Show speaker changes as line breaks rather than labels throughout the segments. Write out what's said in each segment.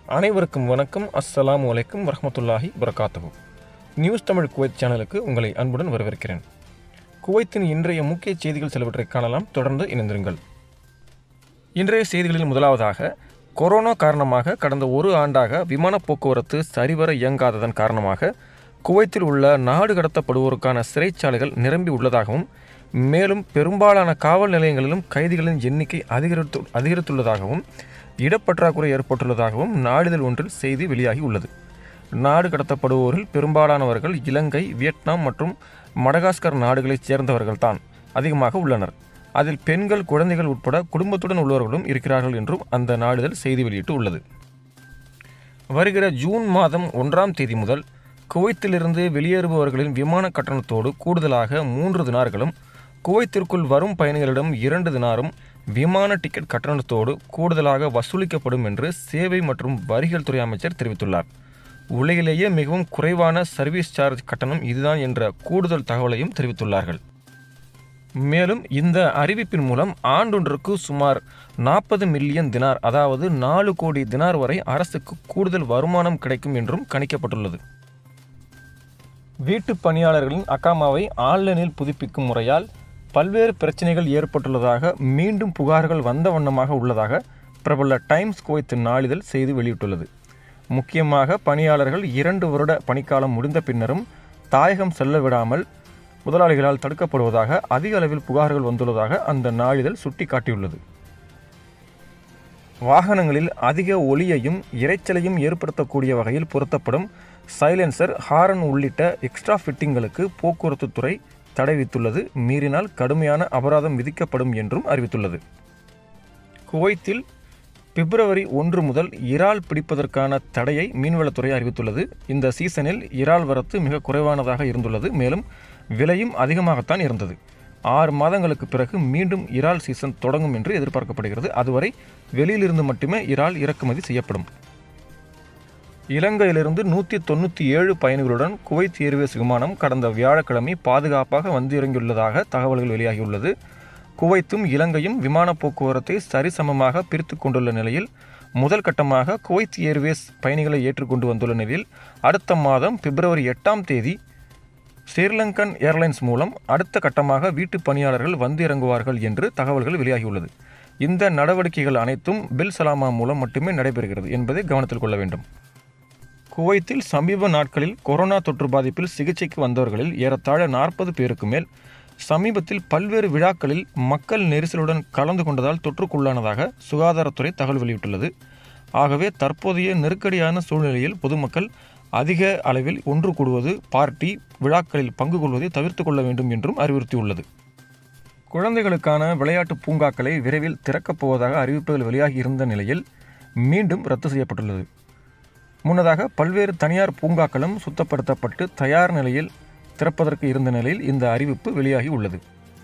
அனைவருக்கும் வணக்கம் அஸ்ஸலாமு அலைக்கும் வரஹ்மத்துல்லாஹி வரகாத்துஹு நியூஸ் தமிழ் குவைத் சேனலுக்கு உங்களை அன்புடன் வரவேற்கிறேன் குவைத்தின் இன்றைய முக்கிய செய்திகள் சிலவற்றை காணலாம் தொடர்ந்து இணைந்திருங்கள் இன்றைய செய்திகளில் முதலாவதாக கொரோனா காரணமாக கடந்த ஒரு ஆண்டாக விமான போக்குவரத்து சரிவர இயங்காததன் காரணமாக குவைத்தில் உள்ள நாடு கடத்தப்படுவோருக்கான சிறைச்சாலைகள் நிரம்பி உள்ளதாகவும் மேலும் பெரும்பாலான காவல் நிலையங்களிலும் கைதிகளின் எண்ணிக்கை அதிகரித்து அதிகரித்துள்ளதாகவும் இடப்பற்றாக்குறை ஏற்பட்டுள்ளதாகவும் நாளிதழ் ஒன்றில் செய்தி வெளியாகி உள்ளது நாடு கடத்தப்படுவோரில் பெரும்பாலானவர்கள் இலங்கை வியட்நாம் மற்றும் மடகாஸ்கர் நாடுகளைச் சேர்ந்தவர்கள்தான் அதிகமாக உள்ளனர் அதில் பெண்கள் குழந்தைகள் உட்பட குடும்பத்துடன் உள்ளவர்களும் இருக்கிறார்கள் என்றும் அந்த நாளிதழ் செய்தி வெளியிட்டு உள்ளது வருகிற ஜூன் மாதம் ஒன்றாம் தேதி முதல் குவைத்திலிருந்து வெளியேறுபவர்களின் விமான கட்டணத்தோடு கூடுதலாக மூன்று தினார்களும் குவைத்திற்குள் வரும் பயணிகளிடம் இரண்டு தினாரும் விமான டிக்கெட் கட்டணத்தோடு கூடுதலாக வசூலிக்கப்படும் என்று சேவை மற்றும் வரிகள் துறை அமைச்சர் தெரிவித்துள்ளார் உலகிலேயே மிகவும் குறைவான சர்வீஸ் சார்ஜ் கட்டணம் இதுதான் என்ற கூடுதல் தகவலையும் தெரிவித்துள்ளார்கள் மேலும் இந்த அறிவிப்பின் மூலம் ஆண்டொன்றுக்கு சுமார் நாற்பது மில்லியன் தினார் அதாவது நாலு கோடி தினார் வரை அரசுக்கு கூடுதல் வருமானம் கிடைக்கும் என்றும் கணிக்கப்பட்டுள்ளது வீட்டு பணியாளர்களின் அக்காமாவை ஆன்லைனில் புதுப்பிக்கும் முறையால் பல்வேறு பிரச்சனைகள் ஏற்பட்டுள்ளதாக மீண்டும் புகார்கள் வந்த வண்ணமாக உள்ளதாக பிரபல டைம்ஸ் குவைத் நாளிதழ் செய்தி வெளியிட்டுள்ளது முக்கியமாக பணியாளர்கள் இரண்டு வருட பணிக்காலம் முடிந்த பின்னரும் தாயகம் செல்ல விடாமல் முதலாளிகளால் தடுக்கப்படுவதாக அதிக அளவில் புகார்கள் வந்துள்ளதாக அந்த நாளிதழ் சுட்டிக்காட்டியுள்ளது வாகனங்களில் அதிக ஒலியையும் இரைச்சலையும் ஏற்படுத்தக்கூடிய வகையில் பொருத்தப்படும் சைலன்சர் ஹாரன் உள்ளிட்ட எக்ஸ்ட்ரா ஃபிட்டிங்களுக்கு போக்குவரத்து துறை தடை வித்துள்ளது மீறினால் கடுமையான அபராதம் விதிக்கப்படும் என்றும் அறிவித்துள்ளது குவைத்தில் பிப்ரவரி ஒன்று முதல் இறால் பிடிப்பதற்கான தடையை மீன்வளத்துறை அறிவித்துள்ளது இந்த சீசனில் இறால் வரத்து மிக குறைவானதாக இருந்துள்ளது மேலும் விலையும் அதிகமாகத்தான் இருந்தது ஆறு மாதங்களுக்கு பிறகு மீண்டும் இறால் சீசன் தொடங்கும் என்று எதிர்பார்க்கப்படுகிறது அதுவரை வெளியிலிருந்து மட்டுமே இறால் இறக்குமதி செய்யப்படும் இலங்கையிலிருந்து நூற்றி தொண்ணூற்றி ஏழு பயணிகளுடன் குவைத் ஏர்வேஸ் விமானம் கடந்த வியாழக்கிழமை பாதுகாப்பாக வந்து இறங்கியுள்ளதாக தகவல்கள் வெளியாகியுள்ளது குவைத்தும் இலங்கையும் விமான போக்குவரத்தை சரிசமமாக பிரித்து கொண்டுள்ள நிலையில் முதல் கட்டமாக குவைத் ஏர்வேஸ் பயணிகளை ஏற்றுக்கொண்டு வந்துள்ள நிலையில் அடுத்த மாதம் பிப்ரவரி எட்டாம் தேதி ஸ்ரீலங்கன் ஏர்லைன்ஸ் மூலம் அடுத்த கட்டமாக வீட்டு பணியாளர்கள் வந்து இறங்குவார்கள் என்று தகவல்கள் வெளியாகியுள்ளது இந்த நடவடிக்கைகள் அனைத்தும் பில் சலாமா மூலம் மட்டுமே நடைபெறுகிறது என்பதை கவனத்தில் கொள்ள வேண்டும் குவைத்தில் சமீப நாட்களில் கொரோனா தொற்று பாதிப்பில் சிகிச்சைக்கு வந்தவர்களில் ஏறத்தாழ நாற்பது பேருக்கு மேல் சமீபத்தில் பல்வேறு விழாக்களில் மக்கள் நெரிசலுடன் கலந்து கொண்டதால் தொற்றுக்குள்ளானதாக சுகாதாரத்துறை தகவல் வெளியிட்டுள்ளது ஆகவே தற்போதைய நெருக்கடியான சூழ்நிலையில் பொதுமக்கள் அதிக அளவில் ஒன்று கூடுவது பார்ட்டி விழாக்களில் பங்கு கொள்வதை தவிர்த்து கொள்ள வேண்டும் என்றும் அறிவுறுத்தியுள்ளது குழந்தைகளுக்கான விளையாட்டு பூங்காக்களை விரைவில் திறக்கப் போவதாக அறிவிப்புகள் வெளியாகி இருந்த நிலையில் மீண்டும் ரத்து செய்யப்பட்டுள்ளது முன்னதாக பல்வேறு தனியார் பூங்காக்களும் சுத்தப்படுத்தப்பட்டு தயார் நிலையில் திறப்பதற்கு இருந்த நிலையில் இந்த அறிவிப்பு வெளியாகி உள்ளது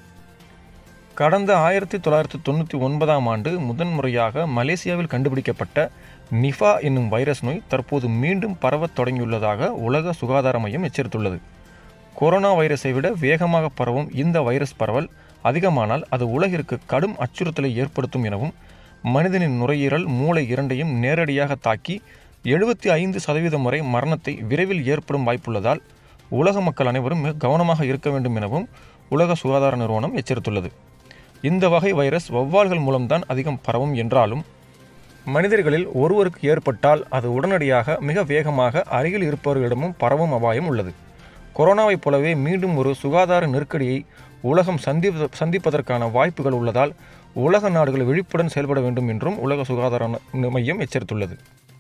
கடந்த ஆயிரத்தி தொள்ளாயிரத்தி தொண்ணூற்றி ஒன்பதாம் ஆண்டு முதன்முறையாக மலேசியாவில் கண்டுபிடிக்கப்பட்ட நிஃபா என்னும் வைரஸ் நோய் தற்போது மீண்டும் பரவத் தொடங்கியுள்ளதாக உலக சுகாதார மையம் எச்சரித்துள்ளது கொரோனா வைரஸை விட வேகமாக பரவும் இந்த வைரஸ் பரவல் அதிகமானால் அது உலகிற்கு கடும் அச்சுறுத்தலை ஏற்படுத்தும் எனவும் மனிதனின் நுரையீரல் மூளை இரண்டையும் நேரடியாக தாக்கி எழுபத்தி ஐந்து சதவீதம் வரை மரணத்தை விரைவில் ஏற்படும் வாய்ப்புள்ளதால் உலக மக்கள் அனைவரும் மிக கவனமாக இருக்க வேண்டும் எனவும் உலக சுகாதார நிறுவனம் எச்சரித்துள்ளது இந்த வகை வைரஸ் வௌவால்கள் மூலம்தான் அதிகம் பரவும் என்றாலும் மனிதர்களில் ஒருவருக்கு ஏற்பட்டால் அது உடனடியாக மிக வேகமாக அருகில் இருப்பவர்களிடமும் பரவும் அபாயம் உள்ளது கொரோனாவைப் போலவே மீண்டும் ஒரு சுகாதார நெருக்கடியை உலகம் சந்தி சந்திப்பதற்கான வாய்ப்புகள் உள்ளதால் உலக நாடுகள் விழிப்புடன் செயல்பட வேண்டும் என்றும் உலக சுகாதார மையம் எச்சரித்துள்ளது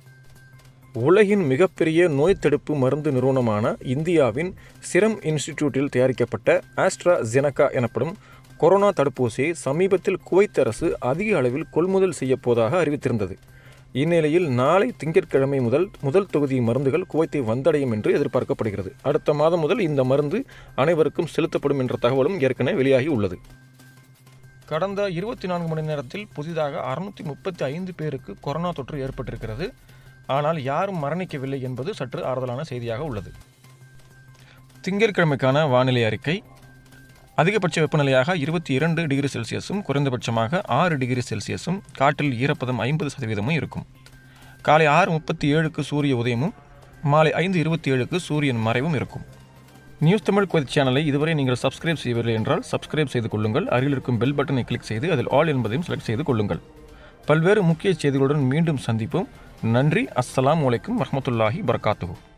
உலகின் மிகப்பெரிய நோய் தடுப்பு மருந்து நிறுவனமான இந்தியாவின் சிரம் இன்ஸ்டிடியூட்டில் தயாரிக்கப்பட்ட ஆஸ்ட்ரா ஜெனகா எனப்படும் கொரோனா தடுப்பூசியை சமீபத்தில் குவைத் அரசு அதிக அளவில் கொள்முதல் செய்யப்போவதாக அறிவித்திருந்தது இந்நிலையில் நாளை திங்கட்கிழமை முதல் முதல் தொகுதி மருந்துகள் குவைத்தை வந்தடையும் என்று எதிர்பார்க்கப்படுகிறது அடுத்த மாதம் முதல் இந்த மருந்து அனைவருக்கும் செலுத்தப்படும் என்ற தகவலும் ஏற்கனவே வெளியாகி உள்ளது கடந்த இருபத்தி நான்கு மணி நேரத்தில் புதிதாக அறுநூற்றி முப்பத்தி ஐந்து பேருக்கு கொரோனா தொற்று ஏற்பட்டிருக்கிறது ஆனால் யாரும் மரணிக்கவில்லை என்பது சற்று ஆறுதலான செய்தியாக உள்ளது திங்கட்கிழமைக்கான வானிலை அறிக்கை அதிகபட்ச வெப்பநிலையாக இருபத்தி இரண்டு டிகிரி செல்சியஸும் குறைந்தபட்சமாக ஆறு டிகிரி செல்சியஸும் காற்றில் ஈரப்பதம் ஐம்பது சதவீதமும் இருக்கும் காலை ஆறு முப்பத்தி ஏழுக்கு சூரிய உதயமும் மாலை ஐந்து இருபத்தி ஏழுக்கு சூரியன் மறைவும் இருக்கும் நியூஸ் தமிழ் குவைத் சேனலை இதுவரை நீங்கள் சப்ஸ்கிரைப் செய்யவில்லை என்றால் சப்ஸ்கிரைப் செய்து கொள்ளுங்கள் அருகில் இருக்கும் பெல் பட்டனை கிளிக் செய்து அதில் ஆல் என்பதையும் செலக்ட் செய்து கொள்ளுங்கள் பல்வேறு முக்கிய செய்திகளுடன் மீண்டும் சந்திப்போம் நன்றி அஸ்ஸலாமு அலைக்கும் வரஹ்மத்துல்லாஹி பரகாத்துஹு